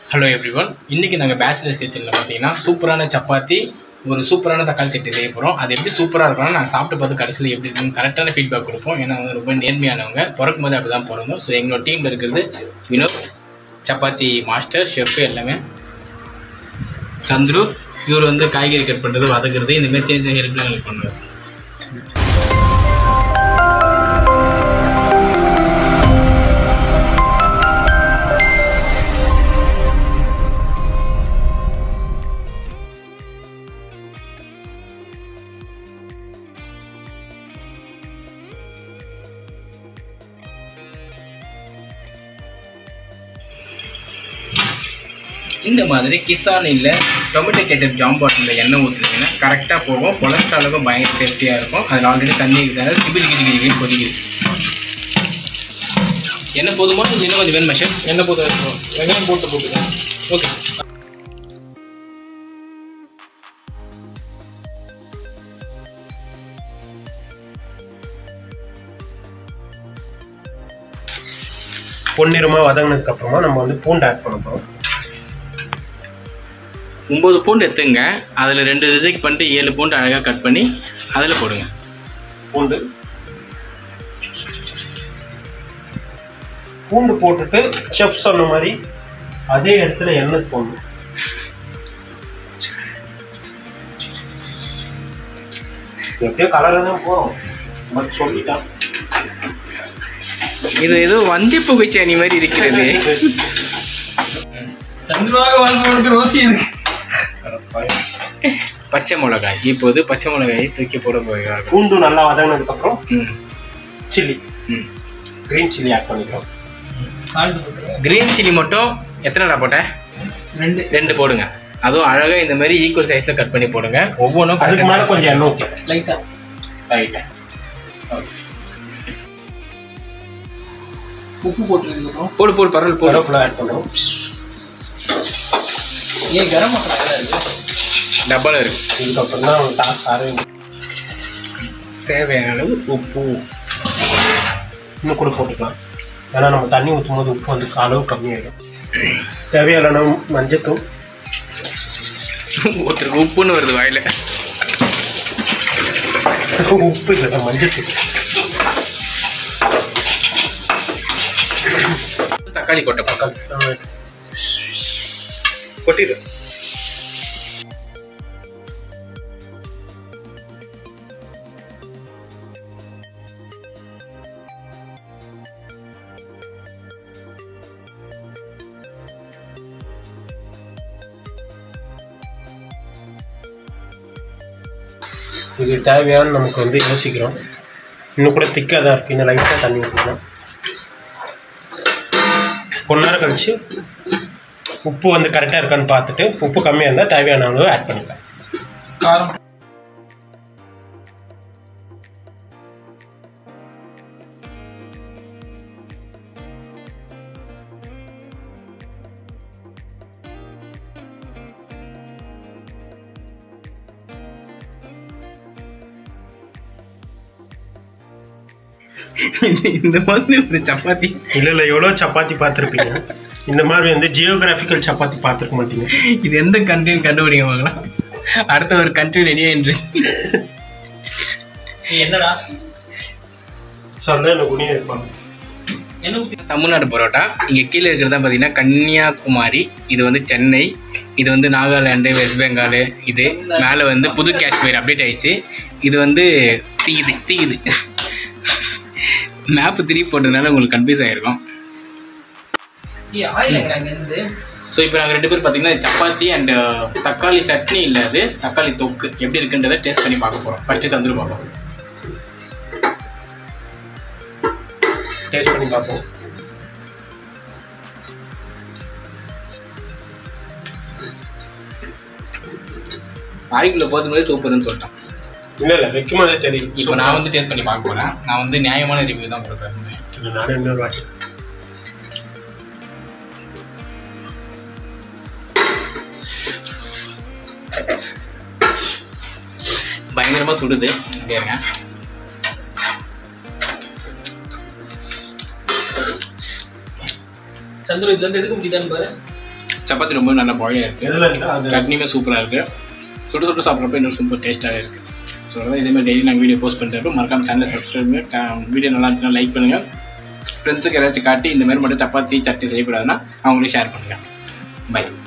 hello every one இன்றைக்கி நாங்கள் bachelors கிச்சனில் பார்த்தீங்கன்னா சூப்பரான சப்பாத்தி ஒரு சூப்பரான தக்காளி சட்னி செய்ய போகிறோம் அது எப்படி சூப்பராக இருக்கும்னா நாங்கள் சாப்பிட்டு பார்த்து கடைசியில் எப்படி இருக்குன்னு கரெக்டான ஃபீட்பேக் கொடுப்போம் ஏன்னா அவங்க ரொம்ப நேர்மையானவங்க பிறக்கும் போது அப்படி தான் பிறந்தோம் ஸோ எங்களோட டீமில் இருக்கிறது வினோத் சப்பாத்தி மாஸ்டர் ஷெஃப் எல்லாமே சந்துரு இவர் வந்து காய்கறி கட் பண்ணுறது வதக்குறது இந்த மாதிரி சின்ன சின்ன ஹெல்ப்லாம் எங்களுக்கு பண்ணுவார் இந்த மாதிரி கிசான் இல்லை டொமேட்டோ கெச்சப் ஜாம் பாட்டிலில் எண்ணெய் ஊற்றுனீங்கன்னா கரெக்டாக போகும் கொலஸ்ட்ராலுக்கும் பயங்கர சேஃப்டியாக இருக்கும் அதில் ஆல்ரெடி தண்ணி இருக்கிறதால கிபி கிபி கிபி கிபி கொதிக்குது எண்ணெய் போதுமா இல்லை இன்னும் கொஞ்சம் வேணுமா ஷெஃப் எண்ணெய் போதும் இருக்கும் வெங்காயம் போட்டு போட்டுக்கோங்க ஓகே பொன்னிறமாக வதங்கினதுக்கு அப்புறமா நம்ம வந்து பூண்டு ஆட் பண்ண போகிறோம் ஒம்பது பூண்டு எடுத்துங்க அதில் ரெண்டு ரிஜெக்ட் பண்ணிட்டு ஏழு பூண்டு அழகாக கட் பண்ணி அதில் போடுங்க பூண்டு பூண்டு போட்டுட்டு செஃப் சொன்ன மாதிரி அதே இடத்துல எண்ணெய் போடணும் எப்படியோ கலராக தான் போகிறோம் பட் சொல்லிட்டான் இது ஏதோ வந்தி புகைச்சி அணி மாதிரி இருக்கிறது சந்திரமாக வாழ்ந்தவனுக்கு ரோசி இருக்கு பச்சை மிளகாய் இப்போது பச்சை மிளகாயை தூக்கி போட போகிறார்கள் பூண்டு நல்லா வதங்கினதுக்கப்புறம் hmm chilli hmm green chilli add பண்ணிக்கிறோம் சால்ட் போட்டுருவேன் கிரீன் சில்லி மட்டும் எத்தனைடா போட்டேன் ரெண்டு ரெண்டு போடுங்க அதுவும் அழகாக இந்த மாதிரி ஈக்குவல் சைஸில் கட் பண்ணி போடுங்க ஒவ்வொன்றும் அதுக்கு மேலே கொஞ்சம் எண்ணெய் ஊற்றி லைட்டா ரைட்டு உப்பு போட்டுருதுக்கு அப்புறம் போடு போடு பரவல் போடு கருவேப்பிலை ஆட் பண்ணுறோம் ஏன் கரம் மசாலா எல்லாம் இருக்கு டப்பாவில் இருக்கு இதுக்கப்புறம் தான் டாஸ் ஆரம்பிக்கும் தேவையான அளவு உப்பு இன்னும் கூட போட்டுக்கலாம் ஏன்னா நம்ம தண்ணி ஊற்றும் போது உப்பு வந்து அளவு கம்மியாயிடும் தேவையான அளவு மஞ்சத்தூள் ஒருத்தருக்கு உப்புன்னு வருது வாயில உப்பு இல்லை மஞ்சத்தூள் தக்காளி கொட்டை பக்கம் கொட்டிடு இது தேவையான நமக்கு வந்து யோசிக்கிறோம் இன்னும் கூட திக்காக தான் இருக்குது இன்னும் லைட்டாக தண்ணி ஊற்றிக்கலாம் கொஞ்ச நேரம் கழிச்சு உப்பு வந்து கரெக்டாக இருக்கான்னு பார்த்துட்டு உப்பு கம்மியாக இருந்தால் தேவையான அளவு ஆட் பண்ணிக்கலாம் காரம் இந்த மாதிரி ஒரு சப்பாத்தி இல்லை இல்லை எவ்வளோ சப்பாத்தி பார்த்துருப்பீங்க இந்த மாதிரி வந்து ஜியோகிராஃபிக்கல் சப்பாத்தி பார்த்துருக்க மாட்டீங்க இது எந்த கண்ட்ரின்னு கண்டுபிடிங்க பார்க்கலாம் அடுத்த ஒரு கண்ட்ரி ரெடியாக என்று நீ என்னடா சொன்னா எனக்கு குனியாக இருப்பாங்க என்ன ஊத்தி தமிழ்நாடு பரோட்டா இங்கே கீழே இருக்கிறது தான் பார்த்தீங்கன்னா கன்னியாகுமரி இது வந்து சென்னை இது வந்து நாகாலாண்டு வெஸ்ட் பெங்கால் இது மேலே வந்து புது காஷ்மீர் அப்டேட் ஆயிடுச்சு இது வந்து தீயுது தீயுது மேப்பு திருப்பி போட்டதுனால உங்களுக்கு கன்ஃபியூஸ் ஆகிருக்கும் நீ ஆயில் எங்க அங்க இருந்து ஸோ இப்போ நாங்கள் ரெண்டு பேர் பார்த்தீங்கன்னா சப்பாத்தி அண்ட் தக்காளி சட்னி இல்லை அது தக்காளி தொக்கு எப்படி இருக்குன்றதை டேஸ்ட் பண்ணி பார்க்க போகிறோம் ஃபஸ்ட்டு தந்துரு பார்ப்போம் டேஸ்ட் பண்ணி பார்ப்போம் வாய்க்குள்ளே போகிறது மாதிரி சூப்பர்னு சொல்லிட்டான் இல்லை இல்லை வைக்கும் போதே தெரியும் இப்போ நான் வந்து டேஸ்ட் பண்ணி பார்க்க போகிறேன் நான் வந்து நியாயமான ரிவ்யூ தான் கொடுப்பேன் இல்லை நானே இன்னொரு வாட்டி பயங்கரமாக சுடுது அப்படியே இருங்க சந்திர இதுல இருந்து எடுக்க முடியுதான்னு பாரு சப்பாத்தி ரொம்ப நல்லா பாயிலாக இருக்குது எதுல இல்லை அது சட்னியுமே சூப்பராக இருக்குது சுட்டு சுட்டு சாப்பிட்றப்ப இன்னும் சூப்பர் டேஸ்ட்டாகவே இருக்குது ஸோ அதான் இதேமாதிரி டெய்லி நாங்கள் வீடியோ போஸ்ட் பண்ணிட்டு மறக்காம சேனலை சப்ஸ்கிரைப் பண்ணுங்க வீடியோ நல்லா இருந்துச்சுன்னா லைக் பண்ணுங்கள் ஃப்ரெண்ட்ஸுக்கு யாராச்சும் காட்டி இந்த மாதிரி மட்டும் சப்பாத்தி சட்னி செய்யக்கூடாதுன்னா அவங்களையும் ஷேர் பண்ணுங்கள் பை